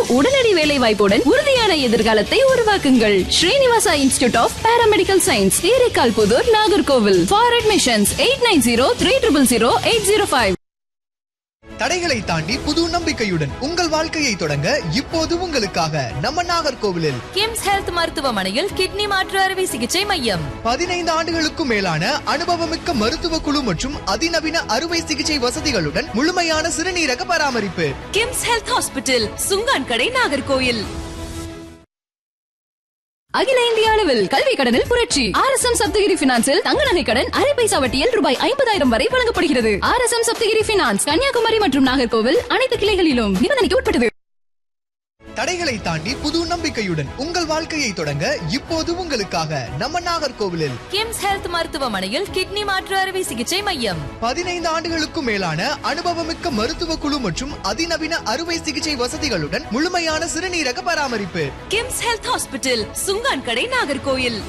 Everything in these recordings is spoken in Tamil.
உடனடி வேலை வாய்ப்புடன் உறுதியான எதிர்காலத்தை உருவாக்குங்கள் Srinivasa institute of paramedical science Erikkal Puthur Nagercoil for admissions eight nine zero three triple zero eight zero five தடைகளை தாண்டி புது நம்பிக்கையுடன் உங்கள் வாழ்க்கையை தொடங்க இப்போது உங்களுக்காக நம்ம நாகர்கோவிலில் கிம்ஸ் ஹெல்த் மருத்துவமனையில் கிட்னி மாற்று அறுவை சிகிச்சை மையம் பதினைந்து ஆண்டுகளுக்கும் மேலான அனுபவமிக்க மருத்துவ குழு மற்றும் அதிநவீன அறுவை சிகிச்சை வசதிகளுடன் முழுமையான சிறுநீரக பராமரிப்பு கிம்ஸ் ஹெல்த் ஹாஸ்பிட்டல் சுங்கான் கடை நாகர்கோயில் அகில இந்திய அளவில் கல்வி கடனில் புரட்சி ஆர் எஸ் எம் சப்தகிரி பினான்சில் தங்க நகை கடன் அரை பைசா வட்டியில் ரூபாய் ஐம்பதாயிரம் வரை வழங்கப்படுகிறது R S M Sapthagiri finance Kanyakumari மற்றும் நாகர்கோவில் அனைத்து கிளைகளிலும் நிபந்தனைக்கு உட்பட்டது தடைகளை தாண்டி புது நம்பிக்கையுடன் உங்கள் வாழ்க்கையை தொடங்க இப்போது உங்களுக்காக நம்ம நாகர்கோவிலில் கிம்ஸ் ஹெல்த் மருத்துவமனையில் கிட்னி மாற்று அறுவை சிகிச்சை மையம் பதினைந்து ஆண்டுகளுக்கும் மேலான அனுபவமிக்க மருத்துவ குழு மற்றும் அதிநவீன அறுவை சிகிச்சை வசதிகளுடன் முழுமையான சிறுநீரக பராமரிப்பு கிம்ஸ் ஹெல்த் ஹாஸ்பிட்டல் சுங்கான் கடை நாகர்கோயில்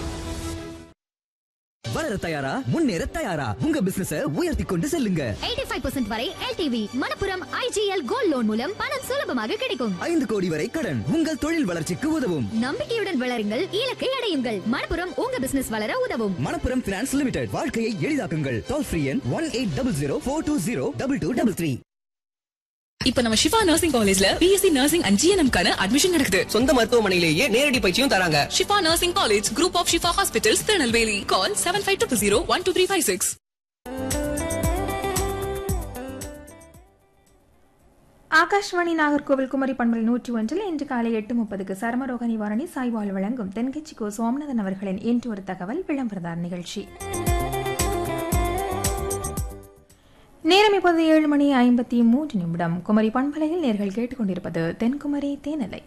வளர தயாரா முன்னேற தயாரா உங்க பிசினஸ உயர்த்தி கொண்டு செல்லுங்க 85% வரை LTV Manappuram IGL gold loan மூலம் பணம் சுலபமாக கிடைக்கும் ஐந்து கோடி வரை கடன் உங்கள் தொழில் வளர்ச்சிக்கு உதவும் நம்பிக்கையுடன் வளருங்கள் இலக்கை அடையுங்கள் மணப்புரம் உங்க பிசினஸ் வளர உதவும் மணப்புரம் பினான்ஸ் லிமிடெட் வாழ்க்கையை எளிதாக்குங்கள் டோல் ஃப்ரீ எண் one eight double zero four two zero double two double three இப்ப நம்ம சிவா நர்சிங் காலேஜ்ல பிஎஸ்சி நர்சிங் அண்ட் ஜிஎன்எம் கான அட்மிஷன் நடக்குது சொந்த மருத்துவமனையிலேயே நேரடி பயிற்சியும் தராங்க Shifa nursing college group of Shifa hospitals Tirunelveli call seven five two zero one two three five six Akashvani Nagercoil Kumari பண்பல் நூற்றி ஒன்றில் இன்று காலை எட்டு முப்பதுக்கு சர்மரோக நிவாரணி சாய்வால் வழங்கும் தென்கட்சி கோ சோமநாதன் அவர்களின் இன்று ஒரு தகவல் விளம்பரதார் நிகழ்ச்சி நேரம் இப்போது ஏழு மணி ஐம்பத்தி மூன்று நிமிடம் குமரி பண்பலையில் நேர்கள் கேட்டுக்கொண்டிருப்பது தென்குமரி தேனலை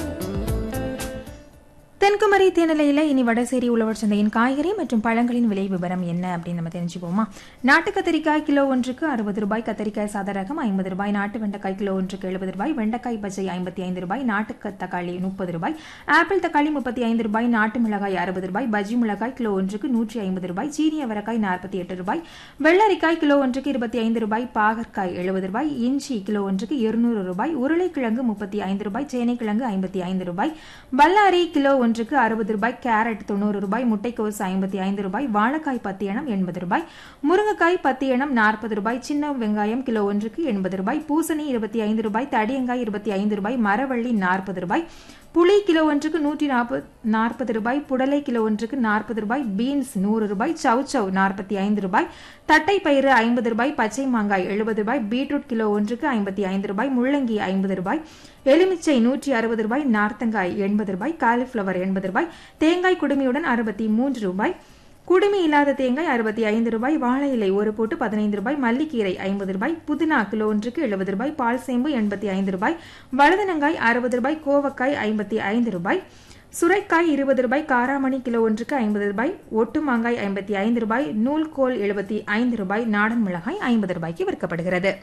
தென்குமரி தேனிலையில் இனி வடசேரி உழவர் சந்தையின் காய்கறி மற்றும் பழங்களின் விலை விவரம் என்ன அப்படின்னு நம்ம தெரிஞ்சுப்போமா நாட்டு கத்திரிக்காய் கிலோ ஒன்றுக்கு அறுபது ரூபாய் கத்திரிக்காய் சாத ரகம் ஐம்பது ரூபாய் நாட்டு வெண்டைக்காய் கிலோ ஒன்றுக்கு எழுபது ரூபாய் வெண்டைக்காய் பச்சை ஐம்பத்தி ஐந்து ரூபாய் நாட்டு க- தக்காளி முப்பது ரூபாய் ஆப்பிள் தக்காளி முப்பத்தி ஐந்து ரூபாய் நாட்டு மிளகாய் அறுபது ரூபாய் பஜ்ஜி மிளகாய் கிலோ ஒன்றுக்கு நூற்றி ஐம்பது ரூபாய் சீனி அவரைக்காய் நாற்பத்தி எட்டு ரூபாய் வெள்ளரிக்காய் கிலோ ஒன்றுக்கு இருபத்தி ஐந்து ரூபாய் பாகற்காய் எழுபது ரூபாய் இஞ்சி கிலோ ஒன்றுக்கு இருநூறு ரூபாய் உருளைக்கிழங்கு முப்பத்தி ஐந்து ரூபாய் சேனைக்கிழங்கு ஐம்பத்தி ஐந்து ரூபாய் பல்லாரி கிலோ ஒன்றுக்கு அறுபது ரூபாய் கேரட் தொண்ணூறு ரூபாய் முட்டைக்கோஸ் ஐம்பத்தி ஐந்து ரூபாய் வாழைக்காய் பத்து எண்ணம் எண்பது ரூபாய் முருங்கைக்காய் பத்து எண்ணம் நாற்பது ரூபாய் சின்ன வெங்காயம் கிலோ ஒன்றுக்கு எண்பது ரூபாய் பூசணி இருபத்தி ஐந்து ரூபாய் தடியங்காய் இருபத்தி ஐந்து ரூபாய் மரவள்ளி நாற்பது ரூபாய் புளி கிலோ ஒன்றுக்கு நூற்றி நாற்பது நாற்பது ரூபாய் புடலை கிலோ ஒன்றுக்கு நாற்பது ரூபாய் பீன்ஸ் நூறு ரூபாய் சவ் சவ் நாற்பத்தி ஐந்து ரூபாய் தட்டை பயிறு ஐம்பது ரூபாய் பச்சை மாங்காய் எழுபது ரூபாய் பீட்ரூட் கிலோ ஒன்றுக்கு ஐம்பத்தி ஐந்து ரூபாய் முள்ளங்கி ஐம்பது ரூபாய் எலுமிச்சை நூற்றி அறுபது ரூபாய் நார்த்தங்காய் எண்பது ரூபாய் காலிஃப்ளவர் எண்பது ரூபாய் தேங்காய் குடுமியுடன் அறுபத்தி மூன்று ரூபாய் குடுமி இல்லாத தேங்காய் அறுபத்தி ஐந்து ரூபாய் வாழை இலை ஒரு போட்டு பதினைந்து ரூபாய் மல்லிக்கீரை ஐம்பது ரூபாய் புதினா கிலோ ஒன்றுக்கு எழுபது ரூபாய் பால் சேம்பு எண்பத்தி ஐந்து ரூபாய் வலதனங்காய் அறுபது ரூபாய் கோவக்காய் ஐம்பத்தி ஐந்து ரூபாய் சுரைக்காய் இருபது ரூபாய் காராமணி கிலோ ஒன்றுக்கு ஐம்பது ரூபாய் ஒட்டு மாங்காய் ஐம்பத்தி ஐந்து ரூபாய் நூல்கோல் எழுபத்தி ஐந்து ரூபாய் நாடன் மிளகாய் ஐம்பது ரூபாய்க்கு விற்கப்படுகிறது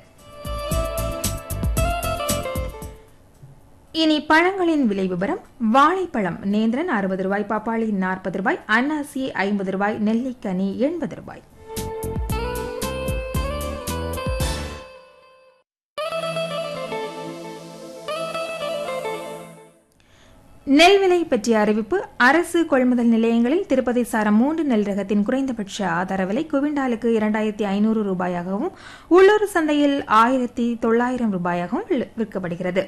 இனி பழங்களின் விலை விவரம் வாழைப்பழம் நேந்திரன் அறுபது ரூபாய் பப்பாளி நாற்பது ரூபாய் அன்னாசி ஐம்பது ரூபாய் நெல்லிக்கனி எண்பது ரூபாய் நெல் விலை பற்றிய அறிவிப்பு அரசு கொள்முதல் நிலையங்களில் திருப்பதி சாரம் மூன்று நெல் ரகத்தின் குறைந்தபட்ச ஆதார விலை குவிண்டாலுக்கு இரண்டாயிரத்தி ஐநூறு ரூபாயாகவும் உள்ளூர் சந்தையில் ஆயிரத்தி தொள்ளாயிரம் ரூபாயாகவும் வில்- விற்கப்படுகிறது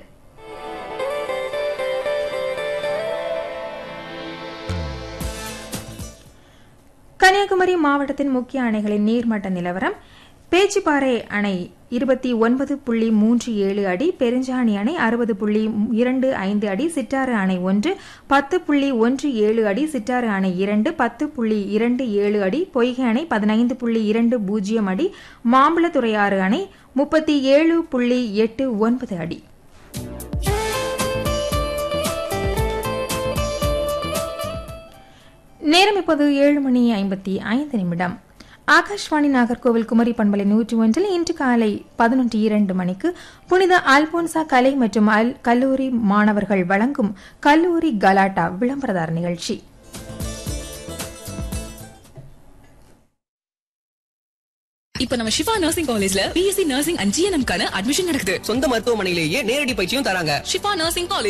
கன்னியாகுமரி மாவட்டத்தின் முக்கிய அணைகளின் நீர்மட்ட நிலவரம் பேச்சிப்பாறை அணை இருபத்தி ஒன்பது புள்ளி மூன்று ஏழு அடி பெருஞ்சாணி அணை அறுபது புள்ளி இரண்டு ஐந்து அடி சிற்றாறு அணை ஒன்று பத்து புள்ளி ஒன்று ஏழு அடி சிற்றாறு அணை இரண்டு பத்து புள்ளி இரண்டு ஏழு அடி பொய்கை அணை பதினைந்து புள்ளி இரண்டு பூஜ்ஜியம் அடி மாம்பழத்துறையாறு அணை முப்பத்தி ஏழு புள்ளி எட்டு ஒன்பது அடி நேரம் இப்போது ஏழு மணி ஐம்பத்தி ஐந்து நிமிடம் ஆகாஷ்வாணி நாகர்கோவில் குமரி பண்பலை நூற்றி ஒன்றில் இன்று காலை பதினொன்று இரண்டு மணிக்கு புனித அல்போன்சா கலை மற்றும் அல் கல்லூரி மாணவர்கள் வழங்கும் கல்லூரி கலாட்டா விளம்பரதார் நிகழ்ச்சி இப்ப நம்ம சிவா நர்சிங் காலேஜ்ல பிஎஸ்சி நர்சிங் அண்ட் ஜிஎன்எம் கான அட்மிஷன் நடக்குது சொந்த மருத்துவமனையிலேயே நேரடி பயிற்சியும் தராங்க ஷிஃபா நர்சிங் காலேஜ்